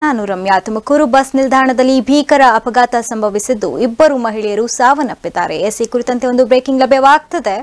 ನಾನು ರಮ್ಯಾ ತುಮಕೂರು ಬಸ್ ನಿಲ್ದಾಣದಲ್ಲಿ ಭೀಕರ ಅಪಘಾತ ಸಂಭವಿಸಿದ್ದು ಇಬ್ಬರು ಮಹಿಳೆಯರು ಸಾವನ್ನಪ್ಪಿದ್ದಾರೆ ಎಸ್ ಈ ಕುರಿತಂತೆ ಒಂದು ಬ್ರೇಕಿಂಗ್ ಲಭ್ಯವಾಗ್ತದೆ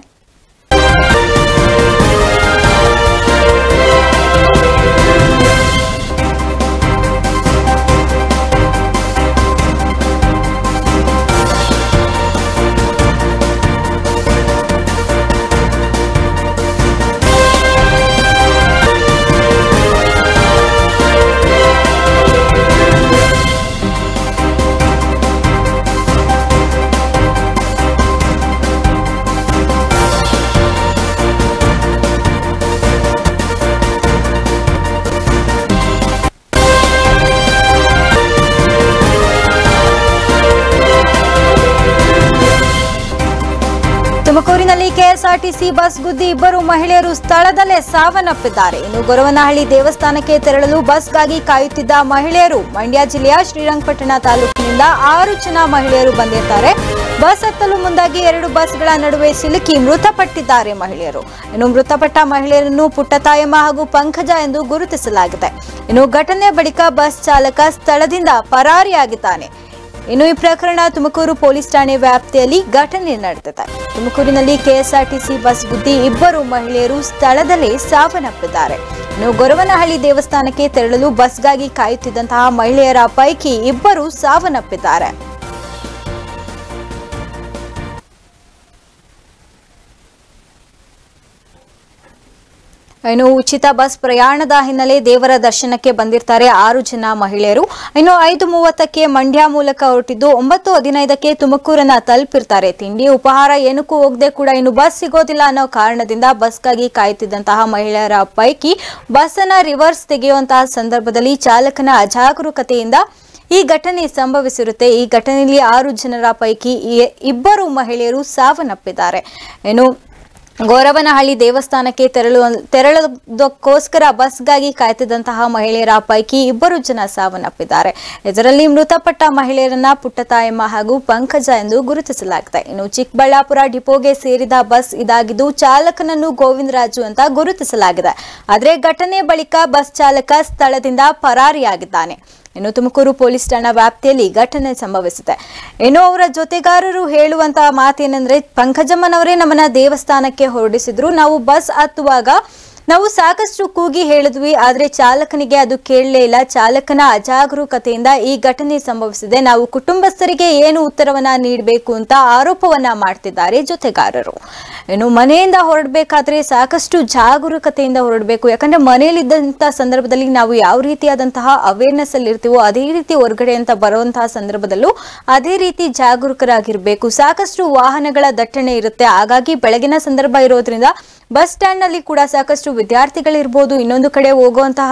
ತುಮಕೂರಿನಲ್ಲಿ ಕೆಎಸ್ಆರ್ಟಿಸಿ ಬಸ್ ಗುದ್ದಿ ಇಬ್ಬರು ಮಹಿಳೆಯರು ಸ್ಥಳದಲ್ಲೇ ಸಾವನ್ನಪ್ಪಿದ್ದಾರೆ ಇನ್ನು ಗೊರವನಹಳ್ಳಿ ದೇವಸ್ಥಾನಕ್ಕೆ ತೆರಳಲು ಬಸ್ಗಾಗಿ ಕಾಯುತ್ತಿದ್ದ ಮಹಿಳೆಯರು ಮಂಡ್ಯ ಜಿಲ್ಲೆಯ ಶ್ರೀರಂಗಪಟ್ಟಣ ತಾಲೂಕಿನಿಂದ ಆರು ಜನ ಮಹಿಳೆಯರು ಬಂದಿದ್ದಾರೆ ಬಸ್ ಹತ್ತಲು ಮುಂದಾಗಿ ಎರಡು ಬಸ್ಗಳ ನಡುವೆ ಸಿಲುಕಿ ಮೃತಪಟ್ಟಿದ್ದಾರೆ ಮಹಿಳೆಯರು ಇನ್ನು ಮೃತಪಟ್ಟ ಮಹಿಳೆಯರನ್ನು ಪುಟ್ಟತಾಯಮ್ಮ ಹಾಗೂ ಪಂಕಜ ಎಂದು ಗುರುತಿಸಲಾಗಿದೆ ಇನ್ನು ಘಟನೆ ಬಳಿಕ ಬಸ್ ಚಾಲಕ ಸ್ಥಳದಿಂದ ಪರಾರಿಯಾಗಿದ್ದಾನೆ ಇನ್ನು ಈ ಪ್ರಕರಣ ತುಮಕೂರು ಪೊಲೀಸ್ ಠಾಣೆ ವ್ಯಾಪ್ತಿಯಲ್ಲಿ ಘಟನೆ ನಡೆದಿದೆ ತುಮಕೂರಿನಲ್ಲಿ ಕೆಎಸ್ಆರ್ಟಿಸಿ ಬಸ್ ಗುದ್ದಿ ಇಬ್ಬರು ಮಹಿಳೆಯರು ಸ್ಥಳದಲ್ಲೇ ಸಾವನ್ನಪ್ಪಿದ್ದಾರೆ ಇನ್ನು ಗೊರವನಹಳ್ಳಿ ದೇವಸ್ಥಾನಕ್ಕೆ ತೆರಳಲು ಬಸ್ಗಾಗಿ ಕಾಯುತ್ತಿದ್ದಂತಹ ಮಹಿಳೆಯರ ಪೈಕಿ ಇಬ್ಬರು ಸಾವನ್ನಪ್ಪಿದ್ದಾರೆ ಇನ್ನು ಉಚಿತ ಬಸ್ ಪ್ರಯಾಣದ ಹಿನ್ನೆಲೆ ದೇವರ ದರ್ಶನಕ್ಕೆ ಬಂದಿರ್ತಾರೆ ಆರು ಜನ ಮಹಿಳೆಯರು ಇನ್ನು ಐದು ಮೂವತ್ತಕ್ಕೆ ಮಂಡ್ಯ ಮೂಲಕ ಹೊರಟಿದ್ದು ಒಂಬತ್ತು ಹದಿನೈದಕ್ಕೆ ತುಮಕೂರನ್ನ ತಲುಪಿರ್ತಾರೆ ತಿಂಡಿ ಉಪಹಾರ ಏನಕ್ಕೂ ಹೋಗದೆ ಕೂಡ ಇನ್ನು ಬಸ್ ಸಿಗೋದಿಲ್ಲ ಅನ್ನೋ ಕಾರಣದಿಂದ ಬಸ್ಗಾಗಿ ಕಾಯುತ್ತಿದ್ದಂತಹ ಮಹಿಳೆಯರ ಪೈಕಿ ಬಸ್ ಅನ್ನ ರಿವರ್ಸ್ ತೆಗೆಯುವಂತಹ ಸಂದರ್ಭದಲ್ಲಿ ಚಾಲಕನ ಅಜಾಗರೂಕತೆಯಿಂದ ಈ ಘಟನೆ ಸಂಭವಿಸಿರುತ್ತೆ ಈ ಘಟನೆಯಲ್ಲಿ ಆರು ಜನರ ಪೈಕಿ ಈ- ಇಬ್ಬರು ಮಹಿಳೆಯರು ಸಾವನ್ನಪ್ಪಿದ್ದಾರೆ ಇನ್ನು ಗೌರವನಹಳ್ಳಿ ದೇವಸ್ಥಾನಕ್ಕೆ ತೆರಳುವ ತೆರಳೋದಕ್ಕೋಸ್ಕರ ಬಸ್ಗಾಗಿ ಕಾಯ್ತಿದ್ದಂತಹ ಮಹಿಳೆಯರ ಪೈಕಿ ಇಬ್ಬರು ಜನ ಸಾವನ್ನಪ್ಪಿದ್ದಾರೆ ಇದರಲ್ಲಿ ಮೃತಪಟ್ಟ ಮಹಿಳೆಯರನ್ನ ಪುಟ್ಟತಾಯಮ್ಮ ಹಾಗೂ ಪಂಕಜ ಎಂದು ಗುರುತಿಸಲಾಗಿದೆ ಇನ್ನು ಚಿಕ್ಕಬಳ್ಳಾಪುರ ಡಿಪೋಗೆ ಸೇರಿದ ಬಸ್ ಇದಾಗಿದ್ದು ಚಾಲಕನನ್ನು ಗೋವಿಂದರಾಜು ಅಂತ ಗುರುತಿಸಲಾಗಿದೆ ಆದರೆ ಘಟನೆ ಬಳಿಕ ಬಸ್ ಚಾಲಕ ಸ್ಥಳದಿಂದ ಪರಾರಿಯಾಗಿದ್ದಾನೆ ಇನ್ನು ತುಮಕೂರು ಪೊಲೀಸ್ ಠಾಣಾ ವ್ಯಾಪ್ತಿಯಲ್ಲಿ ಘಟನೆ ಸಂಭವಿಸಿದೆ ಇನ್ನು ಅವರ ಜೊತೆಗಾರರು ಹೇಳುವಂತಹ ಮಾತೇನೆಂದ್ರೆ ಪಂಕಜಮ್ಮನವರೇ ನಮ್ಮನ್ನ ದೇವಸ್ಥಾನಕ್ಕೆ ಹೊರಡಿಸಿದ್ರು ನಾವು ಬಸ್ ಹತ್ತುವಾಗ ನಾವು ಸಾಕಷ್ಟು ಕೂಗಿ ಹೇಳಿದ್ವಿ ಆದ್ರೆ ಚಾಲಕನಿಗೆ ಅದು ಕೇಳಲೇ ಇಲ್ಲ ಚಾಲಕನ ಅಜಾಗರೂಕತೆಯಿಂದ ಈ ಘಟನೆ ಸಂಭವಿಸಿದೆ ನಾವು ಕುಟುಂಬಸ್ಥರಿಗೆ ಏನು ಉತ್ತರವನ್ನ ನೀಡಬೇಕು ಅಂತ ಆರೋಪವನ್ನ ಮಾಡ್ತಿದ್ದಾರೆ ಜೊತೆಗಾರರು ಇನ್ನು ಮನೆಯಿಂದ ಹೊರಡಬೇಕಾದ್ರೆ ಸಾಕಷ್ಟು ಜಾಗರೂಕತೆಯಿಂದ ಹೊರಡಬೇಕು ಯಾಕಂದ್ರೆ ಮನೆಯಲ್ಲಿದ್ದಂಥ ಸಂದರ್ಭದಲ್ಲಿ ನಾವು ಯಾವ ರೀತಿಯಾದಂತಹ ಅವೇರ್ನೆಸ್ ಅಲ್ಲಿ ಇರ್ತೀವೋ ಅದೇ ರೀತಿ ಹೊರಗಡೆ ಅಂತ ಬರುವಂತಹ ಸಂದರ್ಭದಲ್ಲೂ ಅದೇ ರೀತಿ ಜಾಗರೂಕರಾಗಿರ್ಬೇಕು ಸಾಕಷ್ಟು ವಾಹನಗಳ ದಟ್ಟಣೆ ಇರುತ್ತೆ ಹಾಗಾಗಿ ಬೆಳಗಿನ ಸಂದರ್ಭ ಇರೋದ್ರಿಂದ ಬಸ್ ಸ್ಟ್ಯಾಂಡ್ ನಲ್ಲಿ ಕೂಡ ಸಾಕಷ್ಟು ವಿದ್ಯಾರ್ಥಿಗಳಿರ್ಬೋದು ಇನ್ನೊಂದು ಕಡೆ ಹೋಗುವಂತಹ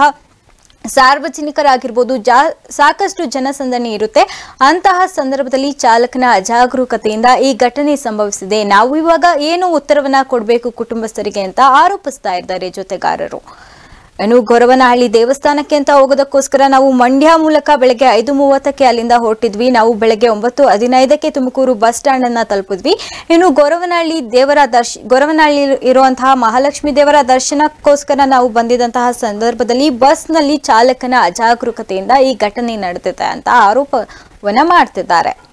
ಸಾರ್ವಜನಿಕರಾಗಿರ್ಬೋದು ಜಾ ಸಾಕಷ್ಟು ಜನಸಂದಣಿ ಇರುತ್ತೆ ಅಂತಹ ಸಂದರ್ಭದಲ್ಲಿ ಚಾಲಕನ ಅಜಾಗರೂಕತೆಯಿಂದ ಈ ಘಟನೆ ಸಂಭವಿಸಿದೆ ನಾವು ಇವಾಗ ಏನು ಉತ್ತರವನ್ನ ಕೊಡಬೇಕು ಕುಟುಂಬಸ್ಥರಿಗೆ ಅಂತ ಆರೋಪಿಸ್ತಾ ಇದ್ದಾರೆ ಜೊತೆಗಾರರು ಇನ್ನು ಗೊರವನಹಳ್ಳಿ ದೇವಸ್ಥಾನಕ್ಕೆ ಅಂತ ಹೋಗೋದಕ್ಕೋಸ್ಕರ ನಾವು ಮಂಡ್ಯ ಮೂಲಕ ಬೆಳಗ್ಗೆ ಐದು ಮೂವತ್ತಕ್ಕೆ ಅಲ್ಲಿಂದ ಹೊರಟಿದ್ವಿ ನಾವು ಬೆಳಗ್ಗೆ ಒಂಬತ್ತು ಹದಿನೈದಕ್ಕೆ ತುಮಕೂರು ಬಸ್ ಸ್ಟ್ಯಾಂಡ್ ಅನ್ನ ತಲುಪಿದ್ವಿ ಇನ್ನು ಗೊರವನಹಳ್ಳಿ ದೇವರ ದರ್ಶ ಗೊರವನಹಳ್ಳಿ ಇರುವಂತಹ ಮಹಾಲಕ್ಷ್ಮಿ ದೇವರ ದರ್ಶನಕ್ಕೋಸ್ಕರ ನಾವು ಬಂದಿದ್ದಂತಹ ಸಂದರ್ಭದಲ್ಲಿ ಬಸ್ನಲ್ಲಿ ಚಾಲಕನ ಅಜಾಗರೂಕತೆಯಿಂದ ಈ ಘಟನೆ ನಡೆದಿದೆ ಅಂತ ಆರೋಪವನ್ನ ಮಾಡ್ತಿದ್ದಾರೆ